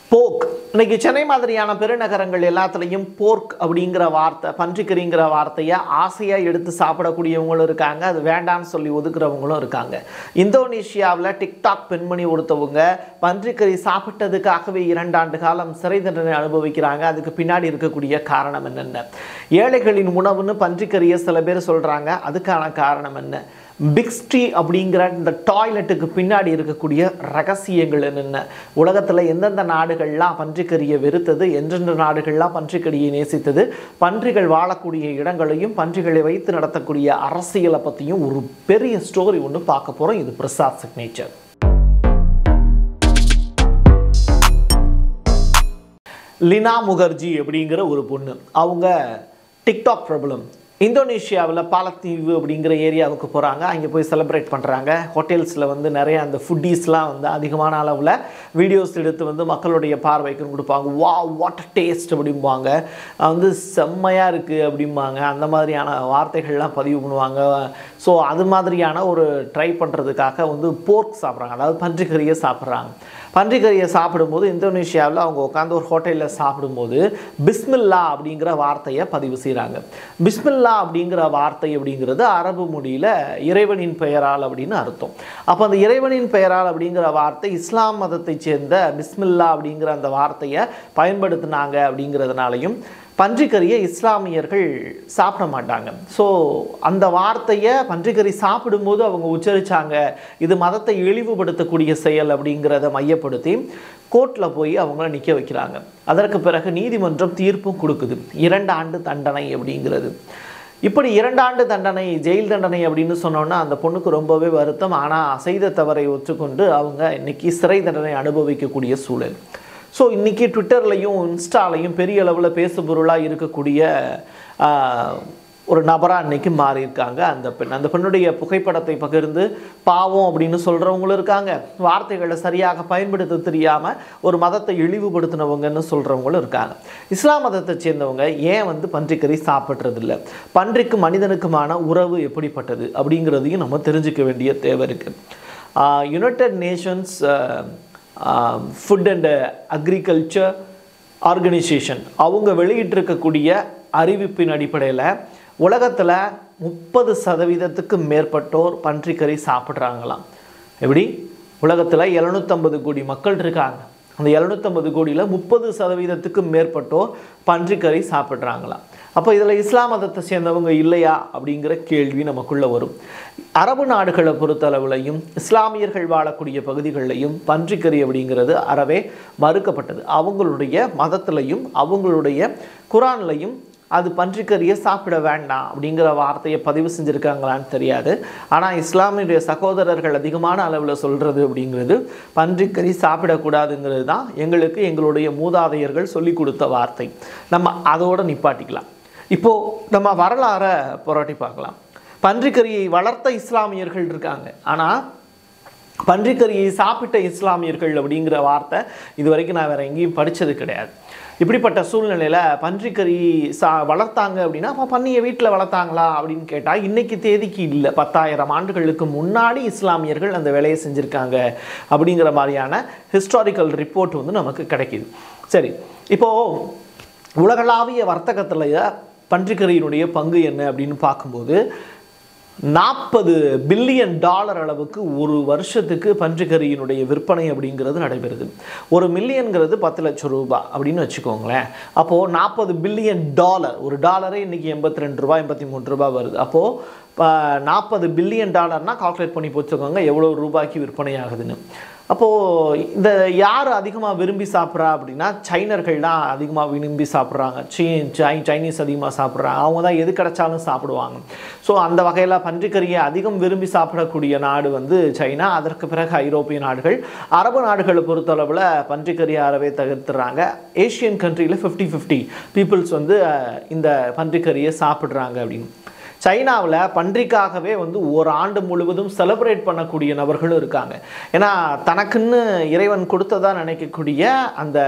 போக் இன்னைக்கு சென்னை மாதிரியான பெருநகரங்கள் எல்லாத்துலேயும் போர்க் அப்படிங்கிற வார்த்தை பன்றிக்கறிங்கிற வார்த்தையை ஆசையாக எடுத்து சாப்பிடக்கூடியவங்களும் இருக்காங்க அது வேண்டாம்னு சொல்லி ஒதுக்குறவங்களும் இருக்காங்க இந்தோனேஷியாவில் டிக்டாக் பெண்மணி ஒருத்தவங்க பன்றிக்கறி சாப்பிட்டதுக்காகவே இரண்டாண்டு காலம் சிறை தண்டனை அனுபவிக்கிறாங்க அதுக்கு பின்னாடி இருக்கக்கூடிய காரணம் என்னென்ன ஏழைகளின் உணவுன்னு பன்றிக்கறியை சில பேர் சொல்கிறாங்க அதுக்கான காரணம் என்ன பிக்ஸ்ட்ரி அப்படிங்கிற இந்த டாய்லெட்டுக்கு பின்னாடி இருக்கக்கூடிய ரகசியங்கள் என்னென்ன உலகத்தில் எந்தெந்த நாடுகள்லாம் பன்றிக்கறியை வெறுத்தது எந்தெந்த நாடுகள்லாம் பன்றிக்கறியை நேசித்தது பன்றிகள் வாழக்கூடிய இடங்களையும் பன்றிகளை வைத்து நடத்தக்கூடிய அரசியலை பற்றியும் ஒரு பெரிய ஸ்டோரி ஒன்று பார்க்க போகிறோம் இது பிரசாத் சிக்னேச்சர் லினா முகர்ஜி அப்படிங்கிற ஒரு பொண்ணு அவங்க டிக்டாக் பிரபலம் இந்தோனேஷியாவில் பாலத்தீவு அப்படிங்கிற ஏரியாவுக்கு போகிறாங்க அங்கே போய் செலிப்ரேட் பண்ணுறாங்க ஹோட்டல்ஸில் வந்து நிறைய அந்த ஃபுட்டீஸ்லாம் வந்து அதிகமான அளவில் வீடியோஸ் எடுத்து வந்து மக்களுடைய பார்வைக்கு கொடுப்பாங்க வா வாட் டேஸ்ட் அப்படிம்பாங்க வந்து செம்மையாக இருக்குது அப்படிம்பாங்க அந்த மாதிரியான வார்த்தைகள்லாம் பதிவு பண்ணுவாங்க ஸோ அது மாதிரியான ஒரு ட்ரை பண்ணுறதுக்காக வந்து போர்க் சாப்பிட்றாங்க அதாவது பன்றிக்கறியை சாப்பிட்றாங்க பன்றிக்கறியை சாப்பிடும்போது இந்தோனேஷியாவில் அவங்க உட்காந்து ஒரு ஹோட்டலில் சாப்பிடும்போது பிஸ்மில்லா அப்படிங்கிற வார்த்தையை பதிவு செய்கிறாங்க பிஸ்மில்லா அப்படிங்கிற வார்த்தை அப்படிங்கிறது அரபு மொழியில் இறைவனின் பெயரால் அப்படின்னு அர்த்தம் அப்போ அந்த இறைவனின் பெயரால் அப்படிங்கிற வார்த்தை இஸ்லாம் மதத்தை சேர்ந்த பிஸ்மில்லா அப்படிங்கிற அந்த வார்த்தையை பயன்படுத்தினாங்க அப்படிங்கிறதுனாலையும் பன்றிக்கறியை இஸ்லாமியர்கள் சாப்பிட மாட்டாங்க ஸோ அந்த வார்த்தையை பன்றிக்கறி சாப்பிடும்போது அவங்க உச்சரித்தாங்க இது மதத்தை இழிவுபடுத்தக்கூடிய செயல் அப்படிங்கிறத மையப்படுத்தி கோர்ட்டில் போய் அவங்கள நிற்க வைக்கிறாங்க அதற்கு பிறகு நீதிமன்றம் தீர்ப்பும் கொடுக்குது இரண்டு ஆண்டு தண்டனை அப்படிங்கிறது இப்படி இரண்டாண்டு தண்டனை ஜெயில் தண்டனை அப்படின்னு சொன்னோன்னா அந்த பொண்ணுக்கு ரொம்பவே வருத்தம் ஆனால் செய்த தவறை ஒத்துக்கொண்டு அவங்க இன்னைக்கு சிறை தண்டனை அனுபவிக்கக்கூடிய சூழல் ஸோ இன்றைக்கி ட்விட்டர்லையும் இன்ஸ்டாலையும் பெரிய அளவில் பேசுபொருளாக இருக்கக்கூடிய ஒரு நபராக இன்றைக்கி மாறியிருக்காங்க அந்த பெண் அந்த பெண்ணுடைய புகைப்படத்தை பகிர்ந்து பாவம் அப்படின்னு சொல்கிறவங்களும் இருக்காங்க வார்த்தைகளை சரியாக பயன்படுத்த தெரியாமல் ஒரு மதத்தை இழிவுபடுத்தினவங்கன்னு சொல்கிறவங்களும் இருக்காங்க இஸ்லாம் மதத்தை சேர்ந்தவங்க ஏன் வந்து பன்றிக்கறி சாப்பிட்றதில்ல பன்றிக்கு மனிதனுக்குமான உறவு எப்படிப்பட்டது அப்படிங்கிறதையும் நம்ம தெரிஞ்சுக்க வேண்டிய தேவை இருக்குது United Nations Food and Agriculture Organisation அவங்க வெளியிட்டிருக்கக்கூடிய அறிவிப்பின் அடிப்படையில் உலகத்தில் முப்பது சதவீதத்துக்கு மேற்பட்டோர் பன்றிக்கறி சாப்பிட்றாங்களாம் எப்படி உலகத்தில் எழுநூற்றம்பது கோடி மக்கள் இருக்காங்க அந்த எழுநூற்றம்பது கோடியில் முப்பது சதவீதத்துக்கு மேற்பட்டோர் பன்றிக்கறி சாப்பிட்றாங்களாம் அப்போ இதில் இஸ்லாம் மதத்தை சேர்ந்தவங்க இல்லையா அப்படிங்கிற கேள்வி நமக்குள்ளே வரும் அரபு நாடுகளை பொறுத்தளவுலையும் இஸ்லாமியர்கள் வாழக்கூடிய பகுதிகளிலையும் பன்றிக்கறி அப்படிங்கிறது அறவே மறுக்கப்பட்டது அவங்களுடைய மதத்திலையும் அவங்களுடைய குரான்லையும் அது பன்றிக்கறியை சாப்பிட வேண்டாம் அப்படிங்கிற வார்த்தையை பதிவு செஞ்சுருக்காங்களான்னு தெரியாது ஆனால் இஸ்லாமியுடைய சகோதரர்கள் அதிகமான அளவில் சொல்கிறது அப்படிங்கிறது பன்றிக்கறி சாப்பிடக்கூடாதுங்கிறது தான் எங்களுக்கு எங்களுடைய மூதாதையர்கள் சொல்லி கொடுத்த வார்த்தை நம்ம அதோடு நிப்பாட்டிக்கலாம் இப்போது நம்ம வரலாறை புரட்டி பார்க்கலாம் பன்றிக்கறியை வளர்த்த இஸ்லாமியர்கள் இருக்காங்க ஆனால் பன்றிக்கறியை சாப்பிட்ட இஸ்லாமியர்கள் அப்படிங்கிற வார்த்தை இது வரைக்கும் நான் வேறு எங்கேயும் படித்தது கிடையாது இப்படிப்பட்ட சூழ்நிலையில் பன்றிக்கறி சா வளர்த்தாங்க அப்படின்னா அப்போ பன்னியை வீட்டில் வளர்த்தாங்களா அப்படின்னு கேட்டால் இன்றைக்கி தேதிக்கு இல்லை பத்தாயிரம் ஆண்டுகளுக்கு முன்னாடி இஸ்லாமியர்கள் அந்த வேலையை செஞ்சுருக்காங்க அப்படிங்கிற மாதிரியான ஹிஸ்டாரிக்கல் ரிப்போர்ட் வந்து நமக்கு கிடைக்கிது சரி இப்போது உலகளாவிய வர்த்தகத்தில் பன்றிக்கறியினுடைய பங்கு என்ன அப்படின்னு பார்க்கும்போது நாற்பது பில்லியன் டாலர் அளவுக்கு ஒரு வருஷத்துக்கு பன்றிக்கறியினுடைய விற்பனை அப்படிங்கிறது நடைபெறுது ஒரு மில்லியன்கிறது பத்து லட்சம் ரூபாய் அப்படின்னு வச்சுக்கோங்களேன் அப்போது நாற்பது பில்லியன் டாலர் ஒரு டாலரே இன்றைக்கி எண்பத்தி ரெண்டு ரூபா எண்பத்தி மூணு ரூபா வருது அப்போது இப்போ நாற்பது பில்லியன் டாலர்னால் கால்குலேட் பண்ணி போச்சுக்கோங்க எவ்வளோ ரூபாய்க்கு விற்பனை ஆகுதுன்னு அப்போது இந்த யார் அதிகமாக விரும்பி சாப்பிட்றா அப்படின்னா சைனர்கள் தான் அதிகமாக விரும்பி சாப்பிட்றாங்க சீ சை சைனீஸ் அதிகமாக சாப்பிட்றாங்க அவங்க தான் எது கிடைச்சாலும் சாப்பிடுவாங்க ஸோ அந்த வகையில் பன்றிக்கறியை அதிகம் விரும்பி சாப்பிடக்கூடிய நாடு வந்து சைனா அதற்கு பிறகு ஐரோப்பிய நாடுகள் அரபு நாடுகளை பொறுத்தளவில் பன்றிக்கறியை அறவே தவிர்த்துறாங்க ஏஷியன் கண்ட்ரியில் ஃபிஃப்டி ஃபிஃப்டி பீப்புள்ஸ் வந்து இந்த பன்றிக்கறியை சாப்பிட்றாங்க அப்படின்னு சைனாவில் பன்றிக்காகவே வந்து ஒரு ஆண்டு முழுவதும் செலிப்ரேட் பண்ணக்கூடிய நபர்களும் இருக்காங்க ஏன்னா தனக்குன்னு இறைவன் கொடுத்ததா நினைக்கக்கூடிய அந்த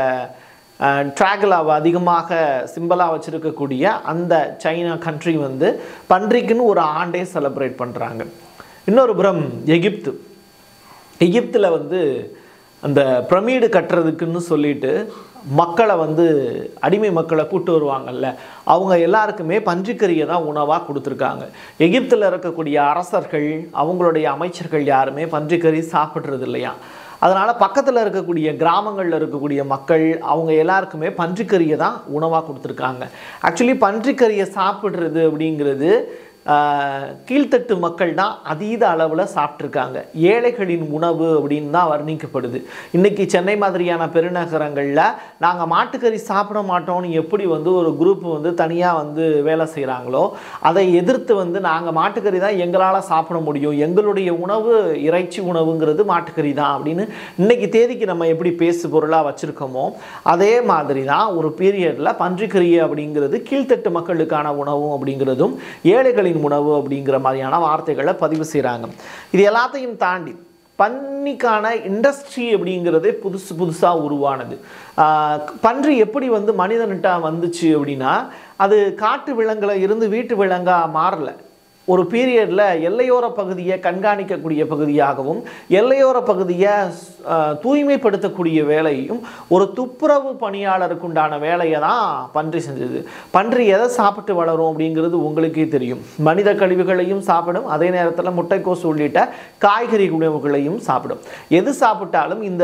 ட்ராகலாவை அதிகமாக சிம்பிளாக வச்சுருக்கக்கூடிய அந்த சைனா கண்ட்ரி வந்து பன்றிக்குன்னு ஒரு ஆண்டே செலிப்ரேட் பண்ணுறாங்க இன்னொரு புறம் எகிப்து எகிப்தில் வந்து அந்த பிரமிடு கட்டுறதுக்குன்னு சொல்லிட்டு மக்களை வந்து அடிமை மக்களை கூட்டு வருவாங்கல்ல அவங்க எல்லாருக்குமே பன்றிக்கறியை தான் உணவாக கொடுத்துருக்காங்க எகிப்தில் இருக்கக்கூடிய அரசர்கள் அவங்களுடைய அமைச்சர்கள் யாருமே பன்றிக்கறி சாப்பிட்றது இல்லையா அதனால் பக்கத்தில் இருக்கக்கூடிய கிராமங்களில் இருக்கக்கூடிய மக்கள் அவங்க எல்லாருக்குமே பன்றிக்கறியை தான் உணவாக கொடுத்துருக்காங்க ஆக்சுவலி பன்றிக்கறியை சாப்பிட்றது அப்படிங்கிறது ஆஹ், கீழ்த்தட்டு மக்கள் தான் அதீத அளவில் சாப்பிட்ருக்காங்க ஏழைகளின் உணவு அப்படின்னு தான் வர்ணிக்கப்படுது இன்றைக்கி சென்னை மாதிரியான பெருநகரங்களில் நாங்கள் மாட்டுக்கறி சாப்பிட மாட்டோம்னு எப்படி வந்து ஒரு குரூப் வந்து தனியாக வந்து வேலை செய்கிறாங்களோ அதை எதிர்த்து வந்து நாங்கள் மாட்டுக்கறி தான் எங்களால் சாப்பிட முடியும் எங்களுடைய உணவு இறைச்சி உணவுங்கிறது மாட்டுக்கறி தான் அப்படின்னு இன்னைக்கு தேதிக்கு நம்ம எப்படி பேசு பொருளாக வச்சுருக்கோமோ அதே மாதிரி தான் ஒரு பீரியடில் பன்றிக்கறி அப்படிங்கிறது கீழ்த்தட்டு மக்களுக்கான உணவும் அப்படிங்கிறதும் ஏழைகளின் உணவு அப்படிங்கிற மாதிரியான வார்த்தைகளை பதிவு செய்கிறாங்க இது எல்லாத்தையும் தாண்டி பன்னிக்கான இண்டஸ்ட்ரி அப்படிங்கிறதே புதுசு புதுசாக உருவானது ஆஹ் பன்றி எப்படி வந்து மனிதன்கிட்ட வந்துச்சு அப்படின்னா அது காட்டு விலங்குல இருந்து வீட்டு விலங்காக மாறல ஒரு பீரியடில் எல்லையோர பகுதியை கண்காணிக்கக்கூடிய பகுதியாகவும் எல்லையோர பகுதியை ஆஹ், தூய்மைப்படுத்தக்கூடிய வேலையும் ஒரு துப்புரவு பணியாளருக்கு உண்டான வேலையை தான் பன்றி செஞ்சது பன்றி எதை சாப்பிட்டு வளரும் அப்படிங்கிறது உங்களுக்கே தெரியும் மனித கழிவுகளையும் சாப்பிடும் அதே நேரத்தில் முட்டைக்கோஸ் உள்ளிட்ட காய்கறி உணவுகளையும் சாப்பிடும் எது சாப்பிட்டாலும் இந்த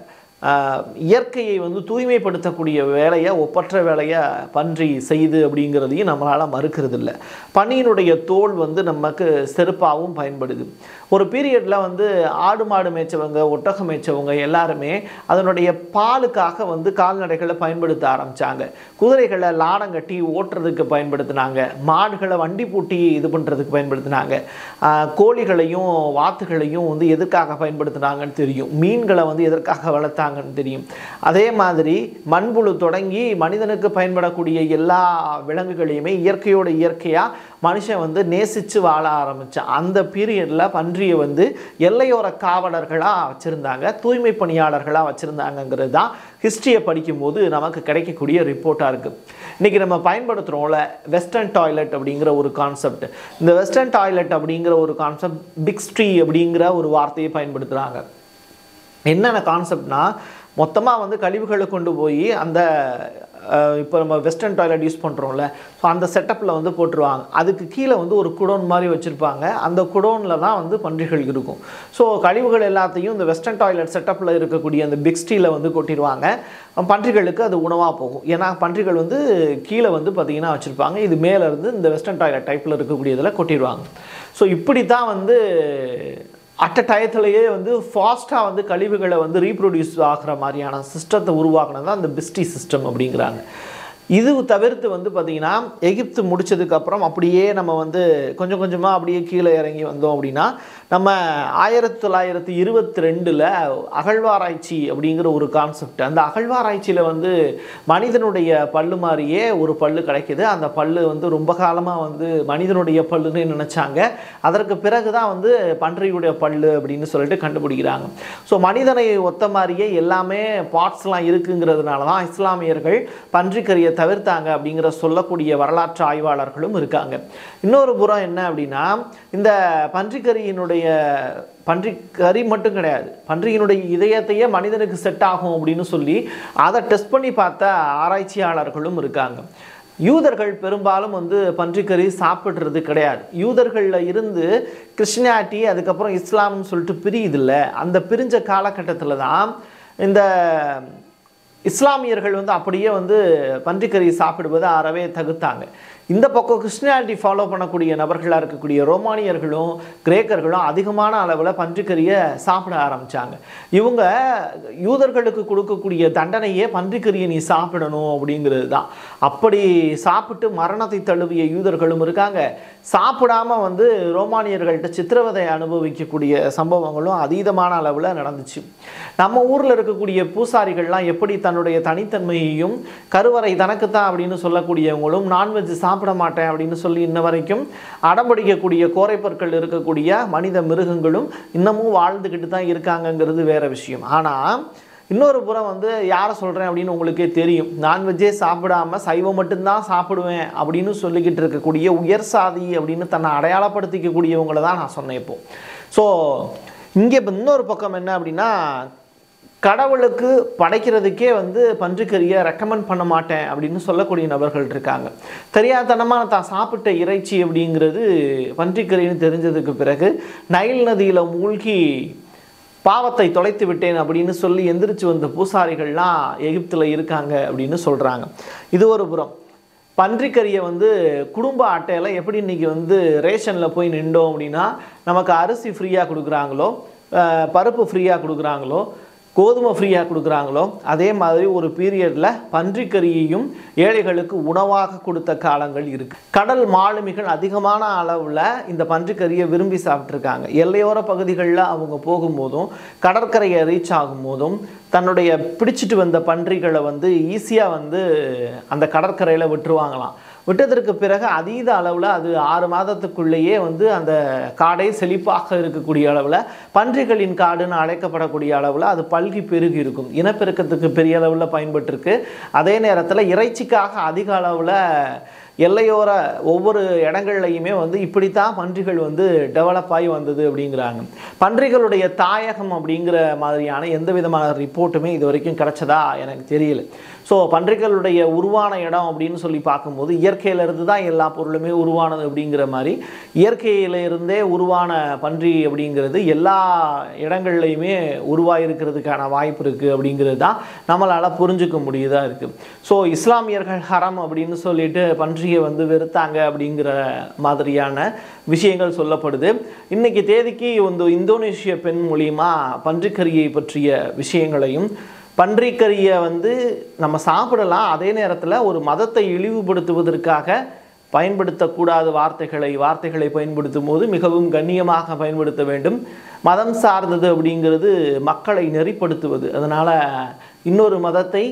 ஆஹ், இயற்கையை வந்து தூய்மைப்படுத்தக்கூடிய வேலையை ஒப்பற்ற வேலையை பன்றி செய்யுது அப்படிங்கிறதையும் நம்மளால் மறுக்கிறது இல்லை பன்னியினுடைய தோல் வந்து நமக்கு செருப்பாகவும் பயன்படுது ஒரு பீரியடில் வந்து ஆடு மாடு மேய்ச்சவங்க ஒட்டகம் மேய்ச்சவங்க எல்லாருமே அதனுடைய பாலுக்காக வந்து கால்நடைகளை பயன்படுத்த ஆரம்பித்தாங்க குதிரைகளை லாடம் கட்டி ஓட்டுறதுக்கு பயன்படுத்தினாங்க மாடுகளை வண்டி பூட்டி இது பண்ணுறதுக்கு பயன்படுத்தினாங்க ஆஹ், கோழிகளையும் வாத்துகளையும் வந்து எதுக்காக பயன்படுத்தினாங்கன்னு தெரியும் மீன்களை வந்து எதற்காக வளர்த்தாங்கன்னு தெரியும் அதே மாதிரி மண்புழு தொடங்கி மனிதனுக்கு பயன்படக்கூடிய எல்லா விலங்குகளையுமே இயற்கையோட இயற்கையாக மனுஷன் வந்து நேசித்து வாழ ஆரம்பித்தான் அந்த பீரியடில் பன்றியை வந்து எல்லையோர காவலர்களாக வச்சுருந்தாங்க தூய்மை பணியாளர்களாக வச்சுருந்தாங்கங்கிறது தான் ஹிஸ்ட்ரியை படிக்கும்போது நமக்கு கிடைக்கக்கூடிய ரிப்போர்ட்டாக இருக்குது இன்றைக்கி நம்ம பயன்படுத்துகிறோம்ல வெஸ்டர்ன் டாய்லெட் அப்படிங்கிற ஒரு கான்செப்ட் இந்த வெஸ்டர்ன் டாய்லெட் அப்படிங்கிற ஒரு கான்செப்ட் பிக் ஸ்ட்ரீ அப்படிங்கிற ஒரு வார்த்தையை பயன்படுத்துகிறாங்க என்னென்ன கான்செப்ட்னா மொத்தமாக வந்து கழிவுகளை கொண்டு போய் அந்த இப்போ நம்ம வெஸ்டர்ன் டாய்லெட் யூஸ் பண்ணுறோம்ல ஸோ அந்த செட்டப்பில் வந்து போட்டுருவாங்க அதுக்கு கீழே வந்து ஒரு குடோன் மாதிரி வச்சுருப்பாங்க அந்த குடோனில் தான் வந்து பன்றிகள் இருக்கும் ஸோ கழிவுகள் எல்லாத்தையும் இந்த வெஸ்டர்ன் டாய்லெட் செட்டப்பில் இருக்கக்கூடிய அந்த பிக் ஸ்டீல வந்து கொட்டிடுவாங்க பன்றிகளுக்கு அது உணவாக போகும் ஏன்னா பன்றிகள் வந்து கீழே வந்து பார்த்திங்கன்னா வச்சுருப்பாங்க இது மேலே இருந்து இந்த வெஸ்டர்ன் டாய்லெட் டைப்பில் இருக்கக்கூடியதில் கொட்டிடுவாங்க ஸோ இப்படி தான் வந்து அட்ட டயத்துலேயே வந்து ஃபாஸ்ட்டாக வந்து கழிவுகளை வந்து ரீப்ரொடியூஸ் ஆகிற மாதிரியான சிஸ்டத்தை உருவாக்குனது தான் அந்த பிஸ்டி சிஸ்டம் அப்படிங்கிறாங்க இது தவிர்த்து வந்து பார்த்திங்கன்னா எகிப்து முடிச்சதுக்கப்புறம் அப்படியே நம்ம வந்து கொஞ்சம் கொஞ்சமாக அப்படியே கீழே இறங்கி வந்தோம் அப்படின்னா நம்ம ஆயிரத்தி தொள்ளாயிரத்தி இருபத்தி ரெண்டில் அகழ்வாராய்ச்சி அப்படிங்கிற ஒரு கான்செப்ட் அந்த அகழ்வாராய்ச்சியில் வந்து மனிதனுடைய பல்லு மாதிரியே ஒரு பல்லு கிடைக்குது அந்த பல்லு வந்து ரொம்ப காலமாக வந்து மனிதனுடைய பல்லுன்னு நினச்சாங்க அதற்கு பிறகு தான் வந்து பன்றியுடைய பல்லு அப்படின்னு சொல்லிட்டு கண்டுபிடிக்கிறாங்க ஸோ மனிதனை ஒத்த மாதிரியே எல்லாமே பார்ட்ஸ்லாம் இருக்குங்கிறதுனால தான் இஸ்லாமியர்கள் பன்றிக்கறியை தவிர்த்தாங்க அப்படிங்கிற சொல்லக்கூடிய வரலாற்று ஆய்வாளர்களும் இருக்காங்க இன்னொரு புறம் என்ன அப்படின்னா இந்த பன்றிக்கறியினுடைய பன்றி கறி மட்டும் கிடையாது பன்றியினுடைய இதயத்தையே மனிதனுக்கு செட் ஆகும் அப்படின்னு சொல்லி அதை டெஸ்ட் பண்ணி பார்த்த ஆராய்ச்சியாளர்களும் இருக்காங்க யூதர்கள் பெரும்பாலும் வந்து பன்றிக்கறி சாப்பிட்றது கிடையாது யூதர்களில் இருந்து கிறிஸ்டியானிட்டி அதுக்கப்புறம் இஸ்லாம்னு சொல்லிட்டு பிரியுதில்ல அந்த பிரிஞ்ச காலகட்டத்தில் தான் இந்த இஸ்லாமியர்கள் வந்து அப்படியே வந்து பன்றிக்கறி சாப்பிடுவதை அறவே தகுத்தாங்க இந்த பக்கம் கிறிஸ்டியானிட்டி ஃபாலோ பண்ணக்கூடிய நபர்களாக இருக்கக்கூடிய ரோமானியர்களும் கிரேக்கர்களும் அதிகமான அளவில் பன்றிக்கறியை சாப்பிட ஆரம்பித்தாங்க இவங்க யூதர்களுக்கு கொடுக்கக்கூடிய தண்டனையே பன்றிக்கறியை நீ சாப்பிடணும் அப்படிங்கிறது தான் அப்படி சாப்பிட்டு மரணத்தை தழுவிய யூதர்களும் இருக்காங்க சாப்பிடாம வந்து ரோமானியர்கள்ட்ட சித்திரவதை அனுபவிக்கக்கூடிய சம்பவங்களும் அதீதமான அளவில் நடந்துச்சு நம்ம ஊரில் இருக்கக்கூடிய பூசாரிகள்லாம் எப்படி தன்னுடைய தனித்தன்மையையும் கருவறை தனக்குத்தான் அப்படின்னு சொல்லக்கூடியவங்களும் நான்வெஜ் சாப்பிட மாட்டேன் அப்படின்னு சொல்லி இன்ன வரைக்கும் அடம்பிடிக்கக்கூடிய கோரைப்பற்கள் இருக்கக்கூடிய மனித மிருகங்களும் இன்னமும் வாழ்ந்துக்கிட்டு தான் இருக்காங்கங்கிறது வேற விஷயம் ஆனால் இன்னொரு புறம் வந்து யாரை சொல்கிறேன் அப்படின்னு உங்களுக்கே தெரியும் நான்வெஜ்ஜே சாப்பிடாம சைவம் மட்டும்தான் சாப்பிடுவேன் அப்படின்னு சொல்லிக்கிட்டு இருக்கக்கூடிய உயர் சாதி அப்படின்னு தன்னை அடையாளப்படுத்திக்கக்கூடியவங்களை தான் நான் சொன்னேன் இப்போ ஸோ இங்கே இப்போ இன்னொரு பக்கம் என்ன அப்படின்னா கடவுளுக்கு படைக்கிறதுக்கே வந்து பன்றிக்கறியை ரெக்கமெண்ட் பண்ண மாட்டேன் அப்படின்னு சொல்லக்கூடிய நபர்கள் இருக்காங்க தெரியாதனமாக தான் சாப்பிட்ட இறைச்சி அப்படிங்கிறது பன்றிக்கறின்னு தெரிஞ்சதுக்கு பிறகு நைல் நதியில் மூழ்கி பாவத்தை தொலைத்து விட்டேன் அப்படின்னு சொல்லி எந்திரிச்சு வந்த பூசாரிகள்லாம் எகிப்தில் இருக்காங்க அப்படின்னு சொல்கிறாங்க இது ஒரு புறம் பன்றிக்கறியை வந்து குடும்ப அட்டையில் எப்படி இன்றைக்கி வந்து ரேஷனில் போய் நின்றோம் அப்படின்னா நமக்கு அரிசி ஃப்ரீயாக கொடுக்குறாங்களோ அஹ், பருப்பு ஃப்ரீயாக கொடுக்குறாங்களோ கோதுமை ஃப்ரீயாக கொடுக்குறாங்களோ அதே மாதிரி ஒரு பீரியடில் பன்றிக்கறியையும் ஏழைகளுக்கு உணவாக கொடுத்த காலங்கள் இருக்கு கடல் மாலுமிகள் அதிகமான அளவில் இந்த பன்றிக்கறியை விரும்பி சாப்பிட்ருக்காங்க எல்லையோர பகுதிகளில் அவங்க போகும்போதும் கடற்கரையை ரீச் ஆகும்போதும் தன்னுடைய பிடிச்சிட்டு வந்த பன்றிகளை வந்து ஈஸியாக வந்து அந்த கடற்கரையில் விட்டுருவாங்களாம் விட்டதற்கு பிறகு அதீத அளவில் அது ஆறு மாதத்துக்குள்ளேயே வந்து அந்த காடே செழிப்பாக இருக்கக்கூடிய அளவில் பன்றிகளின் காடுன்னு அழைக்கப்படக்கூடிய அளவில் அது பல்கி பெருகி இருக்கும் இனப்பெருக்கத்துக்கு பெரிய அளவில் பயன்பட்டிருக்கு அதே நேரத்தில் இறைச்சிக்காக அதிக அளவில் எல்லையோர ஒவ்வொரு இடங்கள்லையுமே வந்து இப்படித்தான் பன்றிகள் வந்து டெவலப் ஆகி வந்தது அப்படிங்கிறாங்க பன்றிகளுடைய தாயகம் அப்படிங்கிற மாதிரியான எந்த விதமான ரிப்போர்ட்டுமே இது வரைக்கும் கிடைச்சதா எனக்கு தெரியல ஸோ பன்றிகளுடைய உருவான இடம் அப்படின்னு சொல்லி பார்க்கும்போது இயற்கையிலிருந்து தான் எல்லா பொருளுமே உருவானது அப்படிங்கிற மாதிரி இயற்கையில இருந்தே உருவான பன்றி அப்படிங்கிறது எல்லா இடங்கள்லையுமே உருவாயிருக்கிறதுக்கான வாய்ப்பு இருக்குது அப்படிங்கிறது தான் நம்மளால் புரிஞ்சுக்க முடியுதா இருக்குது ஸோ இஸ்லாமியர்கள் ஹரம் அப்படின்னு சொல்லிட்டு பன்றியை வந்து வெறுத்தாங்க அப்படிங்கிற மாதிரியான விஷயங்கள் சொல்லப்படுது இன்னைக்கு தேதிக்கு வந்து இந்தோனேஷிய பெண் மூலியமா பன்றிக்கறியை பற்றிய விஷயங்களையும் பன்றிக்கறியை வந்து நம்ம சாப்பிடலாம் அதே நேரத்தில் ஒரு மதத்தை இழிவுபடுத்துவதற்காக பயன்படுத்தக்கூடாத வார்த்தைகளை வார்த்தைகளை பயன்படுத்தும் போது மிகவும் கண்ணியமாக பயன்படுத்த வேண்டும் மதம் சார்ந்தது அப்படிங்கிறது மக்களை நெறிப்படுத்துவது அதனால் இன்னொரு மதத்தை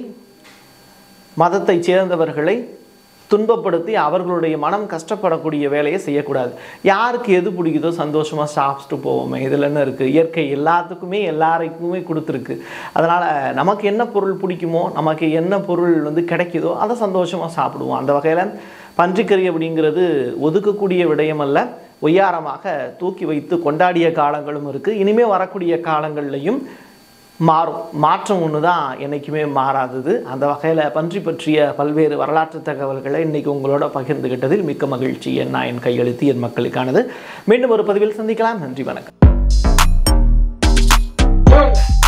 மதத்தை சேர்ந்தவர்களை துன்பப்படுத்தி அவர்களுடைய மனம் கஷ்டப்படக்கூடிய வேலையை செய்யக்கூடாது யாருக்கு எது பிடிக்குதோ சந்தோஷமாக சாப்பிட்டு போவோமே இதில் என்ன இருக்குது இயற்கை எல்லாத்துக்குமே எல்லாருக்குமே கொடுத்துருக்கு அதனால் நமக்கு என்ன பொருள் பிடிக்குமோ நமக்கு என்ன பொருள் வந்து கிடைக்குதோ அதை சந்தோஷமாக சாப்பிடுவோம் அந்த வகையில் பன்றிக்கறி அப்படிங்கிறது ஒதுக்கக்கூடிய விடயம் அல்ல ஒய்யாரமாக தூக்கி வைத்து கொண்டாடிய காலங்களும் இருக்குது இனிமே வரக்கூடிய காலங்கள்லையும் மாறும் மாற்றம் ஒன்று தான் என்றைக்குமே மாறாதது அந்த வகையில் பன்றி பற்றிய பல்வேறு வரலாற்று தகவல்களை இன்றைக்கி உங்களோட பகிர்ந்துகிட்டதில் மிக்க மகிழ்ச்சி என் நான் என் கையெழுத்து என் மக்களுக்கானது மீண்டும் ஒரு பதிவில் சந்திக்கலாம் நன்றி வணக்கம்